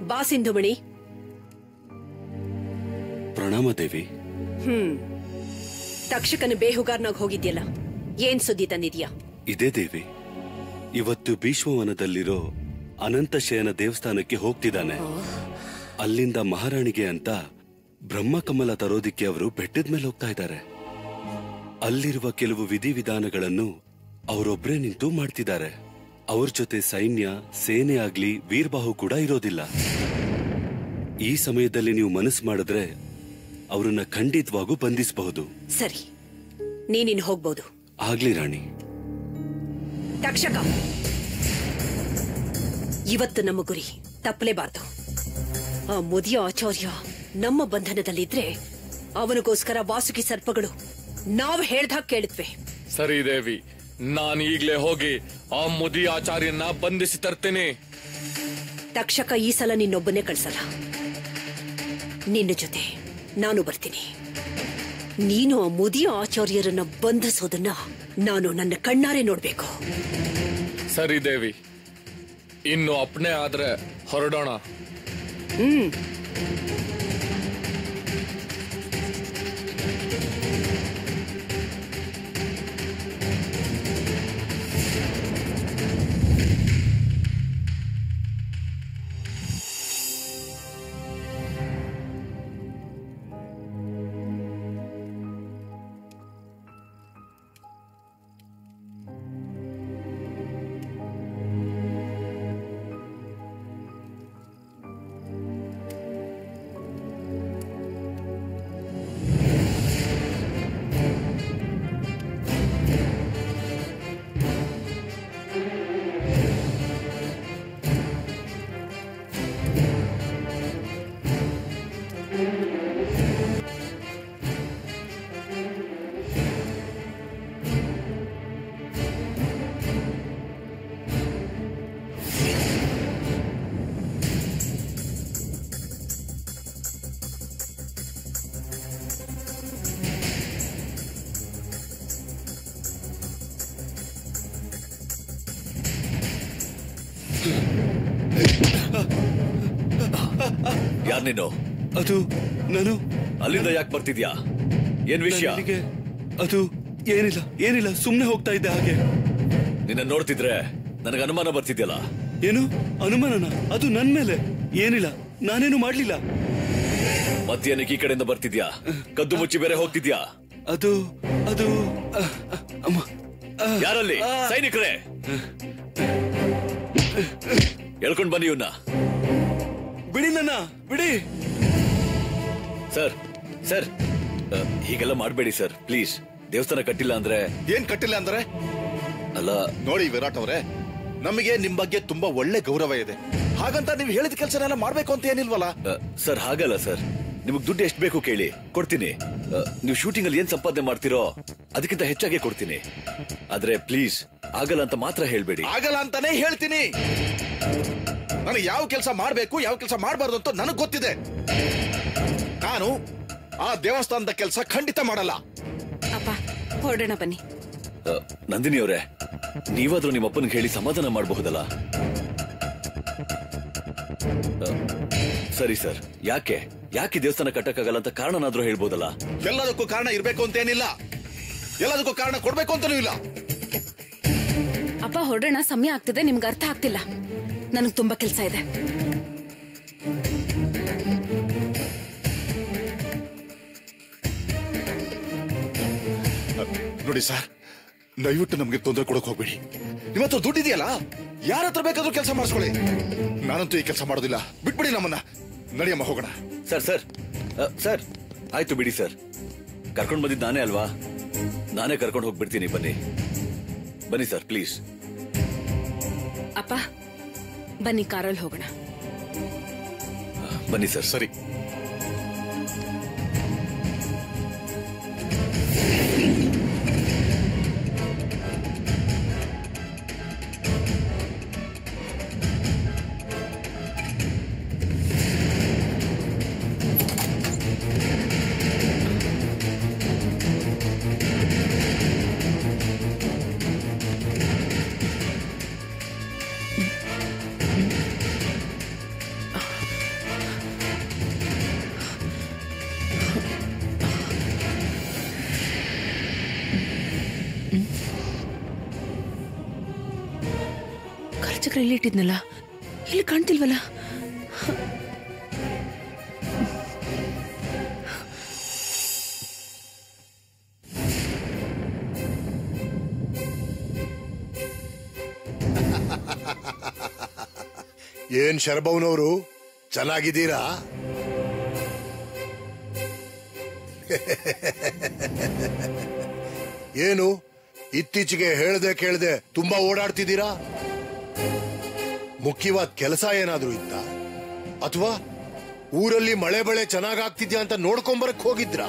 ಬಾ ಸಿಂಧುಮಣಿ ಪ್ರಣಾಮ ದೇವಿ ಹ್ಮ್ ತಕ್ಷಕನ ಬೇಹುಗಾರ್ನಾಗ್ ಹೋಗಿದ್ಯಲ್ಲ ಏನ್ ಸುದ್ದಿ ತಂದಿದ್ಯಾ ಇದೇ ದೇವಿ ಇವತ್ತು ಭೀಷ್ಮವನದಲ್ಲಿರೋ ಅನಂತಶಯನ ದೇವಸ್ಥಾನಕ್ಕೆ ಹೋಗ್ತಿದ್ದಾನೆ ಅಲ್ಲಿಂದ ಮಹಾರಾಣಿಗೆ ಅಂತ ಬ್ರಹ್ಮಕಮಲ ತರೋದಿಕ್ಕೆ ಅವರು ಬೆಟ್ಟದ ಮೇಲೆ ಹೋಗ್ತಾ ಇದ್ದಾರೆ ಅಲ್ಲಿರುವ ಕೆಲವು ವಿಧಿವಿಧಾನಗಳನ್ನು ಅವರೊಬ್ರೇ ನಿಂತು ಮಾಡ್ತಿದ್ದಾರೆ ಅವ್ರ ಜೊತೆ ಸೈನ್ಯ ಸೇನೆ ಆಗ್ಲಿ ವೀರ್ಬಾಹು ಕೂಡ ಇರೋದಿಲ್ಲ ಈ ಸಮಯದಲ್ಲಿ ನೀವು ಮನಸ್ಸು ಮಾಡಿದ್ರೆ ಅವರನ್ನ ಖಂಡಿತವಾಗೂ ಬಂಧಿಸಬಹುದು ಸರಿ ನೀನಿನ್ ಹೋಗ್ಬೋದು ಆಗ್ಲಿ ರಾಣಿ ತಕ್ಷಕ ಇವತ್ತು ನಮ್ಮ ಗುರಿ ತಪ್ಪಲೇಬಾರ್ದು ಆ ಮುದಿಯ ಆಚಾರ್ಯ ನಮ್ಮ ಬಂಧನದಲ್ಲಿದ್ರೆ ಅವನಿಗೋಸ್ಕರ ವಾಸುಕಿ ಸರ್ಪಗಳು ನಾವು ಹೇಳ್ದಾಗ ಕೇಳಿದ್ವೆ ಸರಿ ದೇವಿ ನಾನು ಈಗ್ಲೇ ಹೋಗಿ ಆ ಮುದಿ ಆಚಾರ್ಯನ್ನ ಬಂಧಿಸಿ ತರ್ತೇನೆ ತಕ್ಷಕ ಈ ಸಲ ನಿನ್ನೊಬ್ಬನೇ ಕಳ್ಸಲ್ಲ ನಿನ್ನ ಜೊತೆ ನಾನು ಬರ್ತೀನಿ ನೀನು ಆ ಮುದಿಯ ಆಚಾರ್ಯರನ್ನ ಬಂಧಿಸೋದನ್ನ ನಾನು ನನ್ನ ಕಣ್ಣಾರೆ ನೋಡ್ಬೇಕು ಸರಿ ದೇವಿ ಇನ್ನು ಅಪ್ನೆ ಆದ್ರೆ ಹೊರಡೋಣ ಯಾರ್ ನೀನು ಅದು ನಾನು ಅಲ್ಲಿಂದ ಯಾಕೆ ಬರ್ತಿದ್ಯಾ ಏನ್ ವಿಷಯ ನನಗೆ ಅದು ಏನಿಲ್ಲ ಏನಿಲ್ಲ ಸುಮ್ನೆ ಹೋಗ್ತಾ ಇದ್ದೆ ಹಾಗೆ ನಿನ್ನ ನೋಡ್ತಿದ್ರೆ ನನಗೆ ಅನುಮಾನ ಬರ್ತಿದ್ಯಲ್ಲ ಏನು ಅನುಮಾನನ ಅದು ನನ್ ಮೇಲೆ ಏನಿಲ್ಲ ನಾನೇನು ಮಾಡ್ಲಿಲ್ಲ ಮತ್ತೇನಕ್ಕೆ ಈ ಕಡೆಯಿಂದ ಬರ್ತಿದ್ಯಾ ಕದ್ದು ಮುಚ್ಚಿ ಬೇರೆ ಹೋಗ್ತಿದ್ಯಾ ಅದು ಅದು ಅಹ್, ಅಹ್, ಅಮ್ಮ ಅಹ್, ಯಾರಲ್ಲಿ ಆ. ಸೈನಿಕರೇ ಹೇಳ್ಕೊಂಡ್ ಬನ್ನಿ ಇವನ್ನ ಬಿಡಿ ನನ್ನ ಬಿಡಿ ಸರ್ ಸರ್ ಅ, ಹೀಗೆಲ್ಲ ಮಾಡ್ಬೇಡಿ ಸರ್ ಪ್ಲೀಸ್ ದೇವಸ್ಥಾನ ಕಟ್ಟಿಲ್ಲ ಅಂದ್ರೆ ಏನ್ ಕಟ್ಟಿಲ್ಲ ಅಂದ್ರೆ ಅಲ್ಲ ನೋಡಿ ವಿರಾಟ್ ಅವರೇ ನಮಗೆ ನಿಮ್ ಬಗ್ಗೆ ತುಂಬಾ ಒಳ್ಳೆ ಗೌರವ ಇದೆ ಹಾಗಂತ ನೀವು ಹೇಳಿದ ಕೆಲಸನೆಲ್ಲ ಮಾಡ್ಬೇಕು ಅಂತ ಏನಿಲ್ವಲ್ಲ ಅ, ಸರ್ ಹಾಗಲ್ಲ ಸರ್ ನಿಮಗ್ ದುಡ್ಡು ಎಷ್ಟು ಬೇಕು ಕೇಳಿ ಕೊಡ್ತೀನಿ ಅ, ನೀವು ಶೂಟಿಂಗ್ ಅಲ್ಲಿ ಏನ್ ಸಂಪಾದನೆ ಮಾಡ್ತೀರೋ ಅದಕ್ಕಿಂತ ಹೆಚ್ಚಾಗಿ ಕೊಡ್ತೀನಿ ಆದ್ರೆ ಪ್ಲೀಸ್ ಆಗಲ್ಲ ಅಂತ ಮಾತ್ರ ಹೇಳ್ಬೇಡಿ ಆಗಲ್ಲ ಅಂತಾನೆ ಹೇಳ್ತೀನಿ ನನಗೆ ಯಾವ ಕೆಲಸ ಮಾಡ್ಬೇಕು ಯಾವ ಕೆಲಸ ಮಾಡಬಾರ್ದು ಅಂತ ನನಗ್ ಗೊತ್ತಿದೆ ನಾನು ಆ ದೇವಸ್ಥಾನದ ಕೆಲಸ ಖಂಡಿತ ಮಾಡಲ್ಲ ಅಪ್ಪ ಹೊರಡೋಣ ಬನ್ನಿ ಅ, ನಂದಿನಿ ಅವರೇ ನೀವಾದ್ರೂ ನಿಮ್ಮ ಅಪ್ಪನಿಗೆ ಹೇಳಿ ಸಮಾಧಾನ ಮಾಡಬಹುದಲ್ಲ ಅ, ಸರಿ ಸರ್ ಯಾಕೆ ಯಾಕೆ ದೇವಸ್ಥಾನ ಕಟ್ಟಕ್ಕಾಗಲ್ಲ ಅಂತ ಕಾರಣನಾದ್ರೂ ಹೇಳ್ಬೋದಲ್ಲ ಎಲ್ಲದಕ್ಕೂ ಕಾರಣ ಇರ್ಬೇಕು ಅಂತ ಏನಿಲ್ಲ ಎಲ್ಲದಕ್ಕೂ ಕಾರಣ ಕೊಡ್ಬೇಕು ಅಂತಾನೂ ಇಲ್ಲ ಅಪ್ಪ ಹೊರಡೋಣ ಸಮಯ ಆಗ್ತಿದೆ ನಿಮ್ಗೆ ಅರ್ಥ ಆಗ್ತಿಲ್ಲ ನನಗ್ ತುಂಬಾ ಕೆಲಸ ಇದೆ ನೋಡಿ ಸರ್ ದಯವಿಟ್ಟು ನಮ್ಗೆ ತೊಂದರೆ ಕೊಡಕ್ ಹೋಗ್ಬೇಡಿ ನಿಮ್ಮ ಹತ್ರ ದುಡ್ಡಿದೆಯಲ್ಲ ಯಾರ ಹತ್ರ ಬೇಕಾದ್ರೂ ಕೆಲಸ ಮಾಡಿಸ್ಕೊಳ್ಳಿ ನಾನಂತೂ ಈ ಕೆಲಸ ಮಾಡೋದಿಲ್ಲ ಬಿಟ್ಬಿಡಿ ನಮ್ಮನ್ನ ನಡಿಯಮ್ಮ ಹೋಗೋಣ ಸರ್ ಸರ್ ಅ, ಸರ್ ಆಯ್ತು ಬಿಡಿ ಸರ್ ಕರ್ಕೊಂಡು ಬಂದಿದ್ದು ನಾನೇ ಅಲ್ವಾ ನಾನೇ ಕರ್ಕೊಂಡು ಹೋಗ್ಬಿಡ್ತೀನಿ ಬನ್ನಿ ಬನ್ನಿ ಸರ್ ಪ್ಲೀಸ್ ಅಪ್ಪ ಬನ್ನಿ ಕಾರಲ್ಲಿ ಹೋಗೋಣ ಬನ್ನಿ ಸರ್ ಸರಿ ಕಾಲಚಕ್ರ ಇಲ್ಲಿ ಇಟ್ಟಿದ್ನಲ್ಲ ಇಲ್ಲಿ ಕಾಣ್ತಿಲ್ವಲ್ಲ ಏನ್ ಶರಭವನವರು ಚೆನ್ನಾಗಿದ್ದೀರಾ ಏನು ಇತ್ತೀಚೆಗೆ ಹೇಳ್ದೆ ಕೇಳ್ದೆ ತುಂಬಾ ಓಡಾಡ್ತಿದ್ದೀರಾ ಮುಖ್ಯವಾದ ಕೆಲಸ ಏನಾದ್ರೂ ಇತ್ತ ಅಥವಾ ಊರಲ್ಲಿ ಮಳೆ ಬೆಳೆ ಚೆನ್ನಾಗಾಗ್ತಿದ್ಯಾ ಅಂತ ನೋಡ್ಕೊಂಬರಕ್ ಹೋಗಿದ್ರ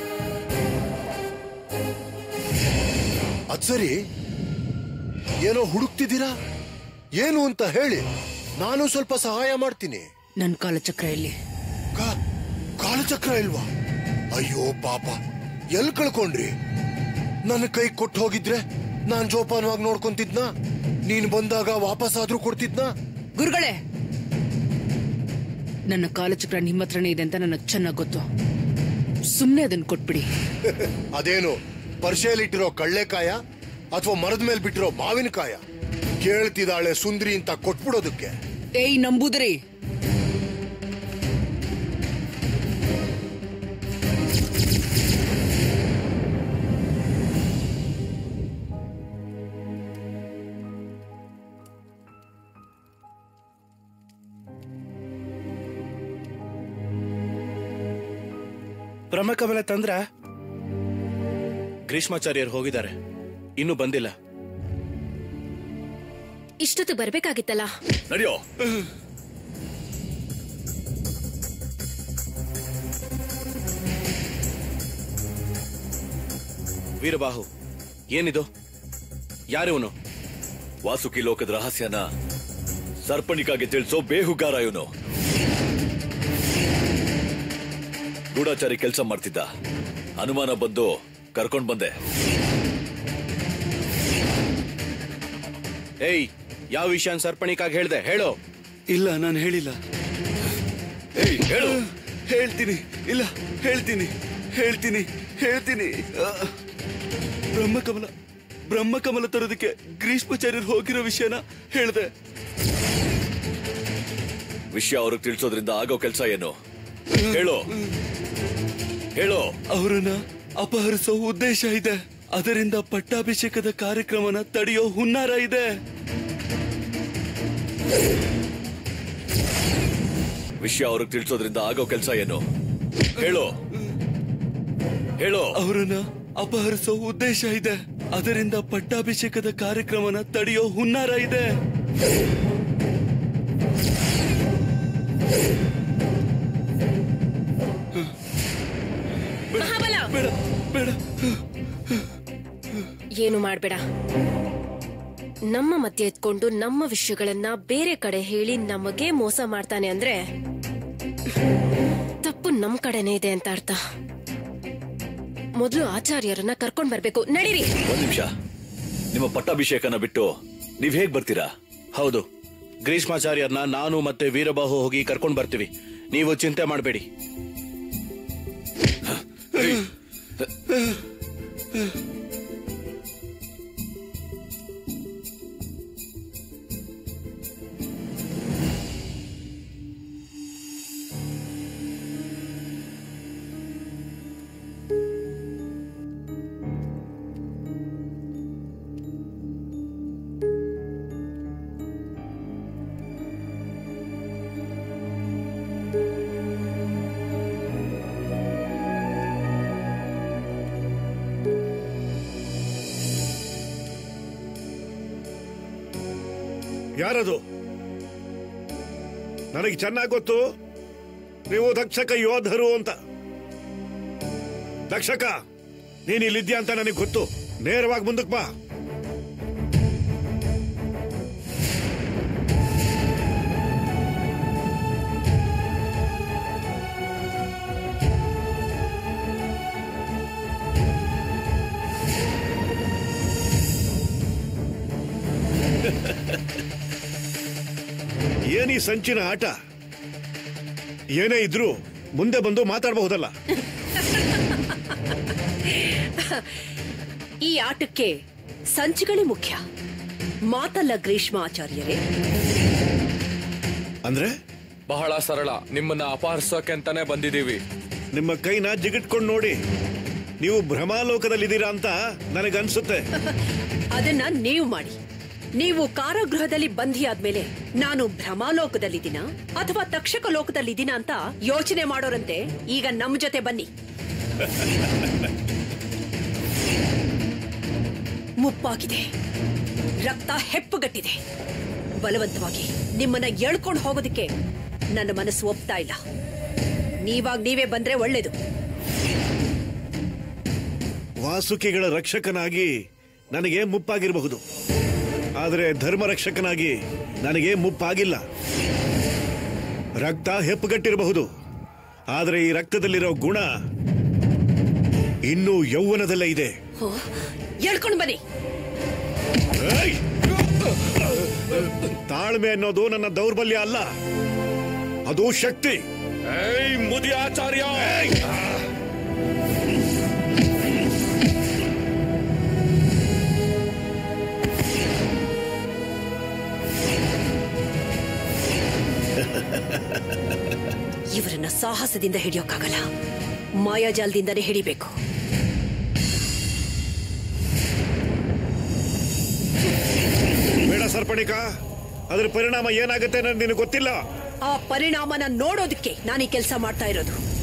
ಅದ್ ಸರಿ ಏನೋ ಹುಡುಕ್ತಿದ್ದೀರಾ ಏನು ಅಂತ ಹೇಳಿ ನಾನು ಸ್ವಲ್ಪ ಸಹಾಯ ಮಾಡ್ತೀನಿ ನನ್ ಕಾಲಚಕ್ರ ಇಲ್ಲಿ ಕಾ- ಕಾಲಚಕ್ರ ಇಲ್ವಾ ಅಯ್ಯೋ ಪಾಪ ಎಲ್ ಕಳ್ಕೊಂಡ್ರಿ ನನ್ನ ಕೈ ಕೊಟ್ಟು ಹೋಗಿದ್ರೆ ನಾನ್ ಜೋಪಾನವಾಗಿ ನೋಡ್ಕೊಂತಿದ್ನ ನೀನ್ ಬಂದಾಗ ವಾಪಸ್ ಆದ್ರೂ ಕೊಡ್ತಿದ್ನಾ ಗುರುಗಳೇ ನನ್ನ ಕಾಲಚಕ್ರ ನಿಮ್ಮ ಹತ್ರನೇ ಇದೆ ಅಂತ ನನಗೆ ಚೆನ್ನಾಗ್ ಗೊತ್ತು ಸುಮ್ನೆ ಅದನ್ನ ಕೊಟ್ಬಿಡಿ ಅದೇನು ಪರಿಚಯಲಿಟ್ಟಿರೋ ಕಳ್ಳೆಕಾಯ ಅಥವಾ ಮರದ ಮೇಲೆ ಬಿಟ್ಟಿರೋ ಮಾವಿನಕಾಯ ಕೇಳ್ತಿದ್ದಾಳೆ ಸುಂದ್ರಿ ಅಂತ ಕೊಟ್ಬಿಡೋದಕ್ಕೆ ಏಯ್ ನಂಬುದ್ರಿ ಬ್ರಹ್ಮಕಮಲ ತಂದ್ರ ಗ್ರೀಷ್ಮಾಚಾರ್ಯರು ಹೋಗಿದ್ದಾರೆ ಇನ್ನೂ ಬಂದಿಲ್ಲ ಇಷ್ಟೊತ್ತು ಬರ್ಬೇಕಾಗಿತ್ತಲ್ಲ ನಡಿಯೋ ವೀರಬಾಹು ಏನಿದು ಯಾರಿವನು ವಾಸುಕಿ ಲೋಕದ ರಹಸ್ಯನ ಸರ್ಪಣಿಕಾಗೆ ತಿಳಿಸೋ ಬೇಹುಗಾರ ಇವನು ಗೂಢಾಚಾರಿ ಕೆಲಸ ಮಾಡ್ತಿದ್ದ ಅನುಮಾನ ಬಂದು ಕರ್ಕೊಂಡ್ ಬಂದೆ ಏಯ್ ಯಾವ ವಿಷಯ ಸರ್ಪಣಿಕಾಗಿ ಹೇಳ್ದೆ ಹೇಳು ಇಲ್ಲ ನಾನು ಹೇಳಿಲ್ಲ ಏಯ್ ಹೇಳು ಹೇಳ್ತೀನಿ ಇಲ್ಲ ಹೇಳ್ತೀನಿ ಹೇಳ್ತೀನಿ ಹೇಳ್ತೀನಿ ಆ, ಬ್ರಹ್ಮಕಮಲ ಬ್ರಹ್ಮಕಮಲ ತರೋದಕ್ಕೆ ಗ್ರೀಷ್ಮಾಚಾರ್ಯರು ಹೋಗಿರೋ ವಿಷಯನ ಹೇಳ್ದೆ ವಿಷಯ ಅವ್ರಿಗೆ ತಿಳಿಸೋದ್ರಿಂದ ಆಗೋ ಕೆಲಸ ಏನು ಹೇಳು ಹೇಳು ಅವರನ್ನ ಅಪಹರಿಸೋ ಉದ್ದೇಶ ಇದೆ ಅದರಿಂದ ಪಟ್ಟಾಭಿಷೇಕದ ಕಾರ್ಯಕ್ರಮನ ತಡೆಯೋ ಹುನ್ನಾರ ಇದೆ ವಿಷಯ ಅವ್ರಿಗೆ ತಿಳಿಸೋದ್ರಿಂದ ಆಗೋ ಕೆಲಸ ಏನು ಹೇಳು ಹೇಳು ಅವರನ್ನ ಅಪಹರಿಸೋ ಉದ್ದೇಶ ಇದೆ ಅದರಿಂದ ಪಟ್ಟಾಭಿಷೇಕದ ಕಾರ್ಯಕ್ರಮನ ತಡೆಯೋ ಹುನ್ನಾರ ಇದೆ ಮಹಾಬಲ ಬೇಡ ಬೇಡ ಏನು ಮಾಡ್ಬೇಡ ನಮ್ಮ ಮಧ್ಯೆ ಎತ್ಕೊಂಡು ನಮ್ಮ ವಿಷಯಗಳನ್ನ ಬೇರೆ ಕಡೆ ಹೇಳಿ ನಮಗೆ ಮೋಸ ಮಾಡ್ತಾನೆ ಅಂದ್ರೆ ತಪ್ಪು ನಮ್ ಕಡೆನೇ ಇದೆ ಅಂತ ಅರ್ಥ ಮೊದಲು ಆಚಾರ್ಯರನ್ನ ಕರ್ಕೊಂಡ್ ಬರ್ಬೇಕು ನಡೀರಿ ಒಂದ್ ನಿಮಿಷ ನಿಮ್ಮ ಪಟ್ಟಾಭಿಷೇಕನ ಬಿಟ್ಟು ನೀವ್ ಹೇಗ್ ಬರ್ತೀರಾ ಹೌದು ಗ್ರೀಷ್ಮಾಚಾರ್ಯರ್ನ ನಾನು ಮತ್ತೆ ವೀರಬಾಹು ಹೋಗಿ ಕರ್ಕೊಂಡ್ ಬರ್ತೀವಿ ನೀವು ಚಿಂತೆ ಮಾಡಬೇಡಿ ಯಾರದು ನನಗೆ ಚೆನ್ನಾಗಿ ಗೊತ್ತು ನೀವು ದಕ್ಷಕ ಯೋಧರು ಅಂತ ದಕ್ಷಕ ನೀನ್ ಇಲ್ಲಿದ್ಯಾ ಅಂತ ನನಗೆ ಗೊತ್ತು ನೇರವಾಗಿ ಮುಂದಕ್ಕೆ ಬಾ ಏನೀ ಸಂಚಿನ ಆಟ ಏನೇ ಇದ್ರೂ ಮುಂದೆ ಬಂದು ಮಾತಾಡಬಹುದಲ್ಲ ಈ ಆಟಕ್ಕೆ ಸಂಚಿಗಳೇ ಮುಖ್ಯ ಮಾತಲ್ಲ ಗ್ರೀಷ್ಮ ಆಚಾರ್ಯರೇ ಅಂದ್ರೆ ಬಹಳ ಸರಳ ನಿಮ್ಮನ್ನ ಅಪಹರಿಸೋಕೆ ಅಂತಾನೆ ಬಂದಿದೀವಿ ನಿಮ್ಮ ಕೈನ ಜಿಗಿಟ್ಕೊಂಡು ನೋಡಿ ನೀವು ಭ್ರಮಾಲೋಕದಲ್ಲಿದ್ದೀರಾ ಅಂತ ನನಗನ್ಸುತ್ತೆ ಅದನ್ನ ನೀವು ಮಾಡಿ ನೀವು ಕಾರಾಗೃಹದಲ್ಲಿ ಬಂಧಿ ಆದ್ಮೇಲೆ ನಾನು ಭ್ರಮಾಲೋಕದಲ್ಲಿದ್ದೀನ ಅಥವಾ ತಕ್ಷಕ ಲೋಕದಲ್ಲಿದ್ದೀನ ಅಂತ ಯೋಚನೆ ಮಾಡೋರಂತೆ ಈಗ ನಮ್ ಜೊತೆ ಬನ್ನಿ ಮುಪ್ಪಾಗಿದೆ ರಕ್ತ ಹೆಪ್ಪುಗಟ್ಟಿದೆ ಬಲವಂತವಾಗಿ ನಿಮ್ಮನ್ನ ಎಳ್ಕೊಂಡು ಹೋಗೋದಕ್ಕೆ ನನ್ನ ಮನಸ್ಸು ಒಪ್ತಾ ಇಲ್ಲ ನೀವಾಗ ನೀವೇ ಬಂದ್ರೆ ಒಳ್ಳೇದು ವಾಸುಕಿಗಳ ರಕ್ಷಕನಾಗಿ ನನಗೆ ಮುಪ್ಪಾಗಿರಬಹುದು ಆದರೆ ಧರ್ಮ ರಕ್ಷಕನಾಗಿ ನನಗೆ ಮುಪ್ಪಾಗಿಲ್ಲ ರಕ್ತ ಹೆಪ್ಪುಗಟ್ಟಿರಬಹುದು ಆದರೆ ಈ ರಕ್ತದಲ್ಲಿರೋ ಗುಣ ಇನ್ನೂ ಯೌವನದಲ್ಲೇ ಇದೆ ಹೋ, ಎಳ್ಕೊಂಡು ಬನ್ನಿ ಏಯ್! ತಾಳ್ಮೆ ಅನ್ನೋದು ನನ್ನ ದೌರ್ಬಲ್ಯ ಅಲ್ಲ ಅದು ಶಕ್ತಿ ಏಯ್ ಮುದಿ ಆಚಾರ್ಯ ಇವರನ್ನ ಸಾಹಸದಿಂದ ಹಿಡಿಯೋಕ್ಕಾಗಲ್ಲ ಮಾಯಾಜಾಲದಿಂದನೇ ಹಿಡಿಬೇಕು ಬೇಡ ಸರ್ಪಣಿಕ ಅದ್ರ ಪರಿಣಾಮ ಏನಾಗುತ್ತೆ ಅನ್ನೋದು ನಿನಗೆ ಗೊತ್ತಿಲ್ಲ ಆ ಪರಿಣಾಮನ ನೋಡೋದಕ್ಕೆ ನಾನು ಈ ಕೆಲಸ ಮಾಡ್ತಾ ಇರೋದು